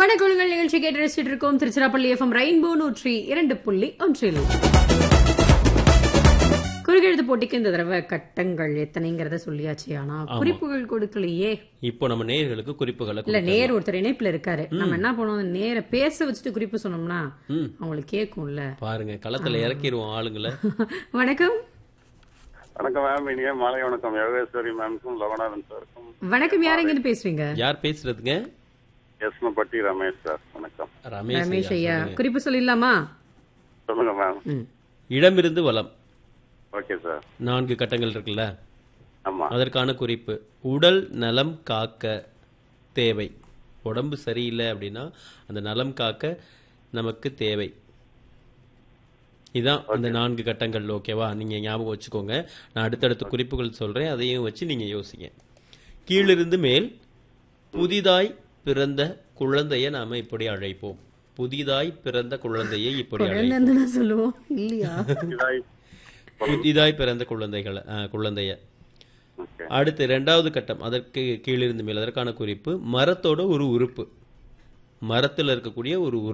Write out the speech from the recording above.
வணக்கங்கள் நிகழ்ச்சி கேட்டு ரசிச்சுட்டு இருக்கோம் திருச்சிராப்பள்ளி எஃப்எம் ரெயின்போ நூற்றி இரண்டு புள்ளி ஒன்றில் குறுகெழுத்து போட்டிக்கு இந்த தடவை கட்டங்கள் எத்தனைங்கிறத சொல்லியாச்சு ஆனா குறிப்புகள் கொடுக்கலையே இப்போ நம்ம நேயர்களுக்கு குறிப்புகளை இல்ல கொடுக்கலாம். நேர் ஒருத்தர் இணைப்புல இருக்காரு நம்ம என்ன பண்ணுவோம் நேர பேச வச்சுட்டு குறிப்பு சொன்னோம்னா ம். அவங்களுக்கு கேட்கும்ல பாருங்க களத்துல இறக்கிடுவோம் ஆளுங்களை வணக்கம் வணக்கம் மேம் இனிய மாலை வணக்கம் யோகேஸ்வரி மேம்க்கும் லவனாதன் சாருக்கும் வணக்கம் யார் எங்க பேசுறீங்க யார் பேசுறதுங்க எஸ்மப்பட்டி ரமேஷ் சார் வணக்கம் ரமேஷ் ரமேஷ் ஐயா. ஐயா குறிப்பு சொல்லிடலாமா சொல்லுங்க மேம் ம். இடமிருந்து வலம் ஓகே சார் நான்கு கட்டங்கள் இருக்குல்ல ஆமா அதற்கான குறிப்பு உடல் நலம் காக்க தேவை உடம்பு சரியில்லை அப்படின்னா அந்த நலம் காக்க நமக்கு தேவை இதான் அந்த நான்கு கட்டங்கள் ஓகேவா நீங்க ஞாபகம் வச்சுக்கோங்க நான் அடுத்தடுத்த குறிப்புகள் சொல்றேன் அதையும் வச்சு நீங்க யோசிங்க கீழிருந்து மேல் புதிதாய் பிறந்த குழந்தைய நாம இப்படி அழைப்போம் புதிதாய் பிறந்த குழந்தையை இப்படி அழைப்போம் குழந்தைன்னு சொல்லுவோம் இல்லையா இதாய் புதிதாய் பிறந்த குழந்தைகளை அஹ், குழந்தைய ஓகே அடுத்து இரண்டாவது கட்டம் அதற்கு கீழிருந்து மேல் அதற்கான குறிப்பு மரத்தோட ஒரு உறுப்பு மரத்தில் இருக்கக்கூடிய ஒரு உறுப்பு